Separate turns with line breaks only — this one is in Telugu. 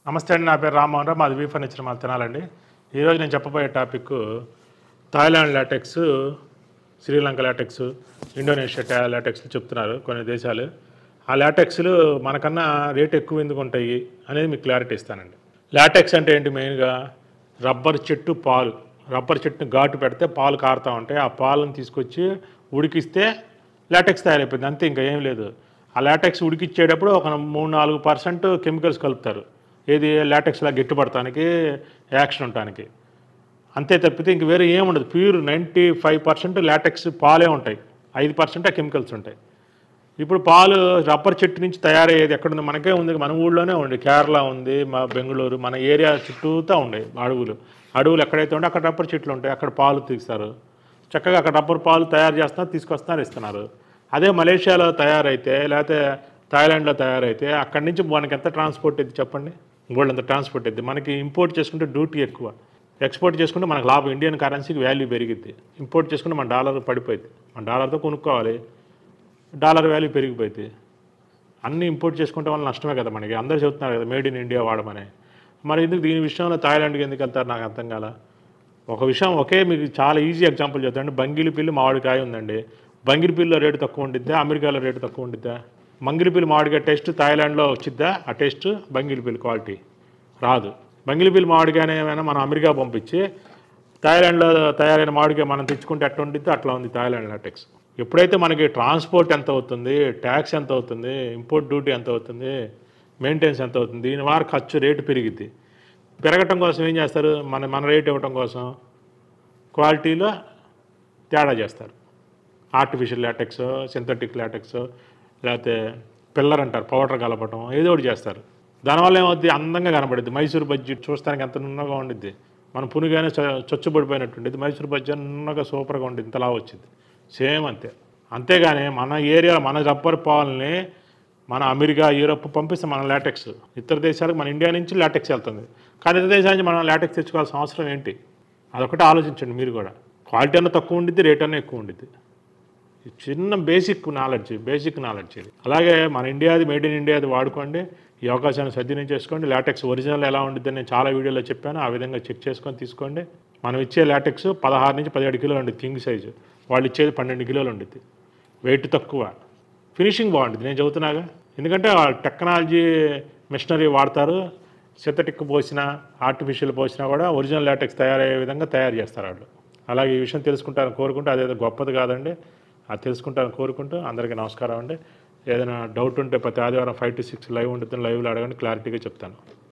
నమస్తే అండి నా పేరు రామ్మోహన్ రావు మాది వీ ఫర్నిచర్ మాది తినాలండి ఈరోజు నేను చెప్పబోయే topic Thailand latex Sri Lanka latex Indonesia టా- లాటెక్స్లు చెప్తున్నారు కొన్ని దేశాలు ఆ లాటెక్స్లు మనకన్నా రేట్ ఎక్కువ ఎందుకు ఉంటాయి అనేది మీకు క్లారిటీ ఇస్తానండి లాటెక్స్ అంటే ఏంటి మెయిన్గా రబ్బర్ చెట్టు పాలు రబ్బర్ చెట్టుని ఘాటు పెడితే పాలు కారుతూ ఉంటాయి ఆ పాలను తీసుకొచ్చి ఉడికిస్తే లాటెక్స్ తయారైపోయింది అంతే ఇంకా ఏం లేదు ఆ లాటెక్స్ ఉడికిచ్చేటప్పుడు ఒక మూడు నాలుగు పర్సెంట్ కెమికల్స్ కలుపుతారు ఏది లాటెక్స్లా గట్టిపడటానికి యాక్షన్ ఉండటానికి అంతే తప్పితే ఇంక వేరే ఏముండదు pure ninety five percent latex పాలే ఉంటాయి ఐదు పర్సెంట్ కెమికల్స్ ఉంటాయి ఇప్పుడు పాలు రబ్బర్ చెట్టు నుంచి తయారయ్యేది ఎక్కడుంది మనకే ఉంది మన ఊళ్ళోనే ఉంది కేరళ ఉంది మా బెంగళూరు మన ఏరియా చుట్టూతా ఉన్నాయి అడవులు అడవులు ఎక్కడైతే ఉంటే అక్కడ రబ్బర్ చెట్లు ఉంటాయి అక్కడ పాలు తీస్తారు చక్కగా అక్కడ రబ్బర్ పాలు తయారు చేస్తున్నారు తీసుకొస్తున్నారు ఇస్తున్నారు అదే మలేషియాలో తయారైతే లేకపోతే థాయిలాండ్లో తయారైతే అక్కడి నుంచి మనకి ఎంత ట్రాన్స్పోర్ట్ ఇది చెప్పండి గోల్డ్ ఎంత ట్రాన్స్పోర్ట్ ఇది మనకి ఇంపోర్ట్ చేసుకుంటే డ్యూటీ ఎక్కువ ఎక్స్పోర్ట్ చేసుకుంటే మనకు లాభం ఇండియన్ కరెన్సీకి వాల్యూ పెరిగిద్ది ఇంపోర్ట్ చేసుకుంటే మన డాలర్ పడిపోయింది మన డాలర్తో కొనుక్కోవాలి డాలర్ వాల్యూ పెరిగిపోయింది అన్నీ ఇంపోర్ట్ చేసుకుంటే వల్ల నష్టమే కదా మనకి అందరూ చెబుతున్నారు కదా మేడ్ ఇన్ ఇండియా వాడమని మరి ఎందుకు దీని విషయంలో థాయిలాండ్కి ఎందుకు వెళ్తారు నాకు అర్థం కాల ఒక విషయం ఒకే మీకు చాలా ఈజీ ఎగ్జాంపుల్ చెప్తాను బంగిలిపిల్లి మామిడికాయ ఉందండి బంగిలిపిల్లిలో రేటు తక్కువ ఉండిద్దా అమెరికాలో రేటు తక్కువ ఉండిద్దా మంగిలిపిల్లి మామిడికాయ టేస్ట్ థాయిలాండ్లో వచ్చిద్దా ఆ టేస్ట్ బంగిలిపిల్లి క్వాలిటీ రాదు బంగిలిపిల్లి మామిడికాయని ఏమైనా మనం అమెరికా పంపించి థాయిలాండ్లో తయారైన మామిడికాయ మనం తెచ్చుకుంటే ఎట్లా ఉండిద్దో అట్లా ఉంది థాయిలాండ్ లాటెక్స్ ఎప్పుడైతే మనకి ట్రాన్స్పోర్ట్ ఎంత అవుతుంది ట్యాక్స్ ఎంత అవుతుంది ఇంపోర్ట్ డ్యూటీ ఎంత అవుతుంది మెయింటెనెన్స్ ఎంత అవుతుంది దీని వారు ఖర్చు రేటు పెరిగిద్ది పెరగటం కోసం ఏం చేస్తారు మన మన రేట్ ఇవ్వటం కోసం క్వాలిటీలో తేడా చేస్తారు ఆర్టిఫిషియల్ లాటెక్స్ సింథటిక్ లాటెక్స్ లేకపోతే పిల్లర్ అంటారు పౌడర్ కలపటం ఏదో ఒకటి చేస్తారు దానివల్ల ఏమవుద్ది అందంగా కనబడుద్ది మైసూర్ బజ్జీ చూస్తానికి ఎంత నున్నగా ఉండిద్ది మన పునిగానే చ- చొచ్చుబడిపోయినట్టుండిద్ది మైసూర్ బజ్జీ నున్నగా సూపర్గా ఉండిద్ది ఇంతలా వచ్చింది సేమ్ అంతే అంతేగాని మన ఏరియా మన రబ్బర్ పాలని మన అమెరికా యూరప్ పంపిస్తే మన లాటెక్స్ ఇతర దేశాలకు మన ఇండియా నుంచి లాటెక్స్ వెళ్తుంది కానీ ఇతర దేశాల నుంచి మనం లాటెక్స్ తెచ్చుకోవాల్సిన అవసరం ఏంటి అదొకటి ఆలోచించండి మీరు కూడా క్వాలిటీ అన్న తక్కువ ఉండిద్ది రేట్ అన్న ఎక్కువ ఉండిద్ది ఈ చిన్న బేసిక్ నాలెడ్జ్ బేసిక్ నాలెడ్జ్ ఇది అలాగే మన ఇండియాది మేడ్ ఇన్ ఇండియాది వాడుకోండి ఈ అవకాశాన్ని సద్వినియోగం చేసుకోండి లాటెక్స్ ఒరిజినల్ ఎలా ఉండిద్ది నేను చాలా వీడియోలో చెప్పాను ఆ విధంగా చెక్ చేసుకొని తీసుకోండి మనం ఇచ్చే లాటెక్స్ పదహారు నుంచి పదిహేడు కిలోలు ఉండిద్ది కింగ్ సైజు వాళ్ళు ఇచ్చేది పన్నెండు కిలోలు ఉండిద్ది వెయిట్ తక్కువ ఫినిషింగ్ బాగుంటుంది నేను చెబుతున్నాగా ఎందుకంటే టెక్నాలజీ మిషనరీ వాడతారు సింథటిక్ పోసినా ఆర్టిఫిషియల్ పోసినా కూడా ఒరిజినల్ లాటెక్స్ తయారయ్యే విధంగా తయారు చేస్తారు వాళ్ళు అలాగే ఈ విషయం తెలుసుకుంటారని కోరుకుంటూ అదేదో గొప్పది కాదండి అది తెలుసుకుంటారని కోరుకుంటూ అందరికీ నమస్కారం అండి ఏదైనా డౌట్ ఉంటే ప్రతి ఆదివారం ఫైవ్ టు సిక్స్ లైవ్ ఉంటుంది లైవ్లో అడగండి క్లారిటీగా చెప్తాను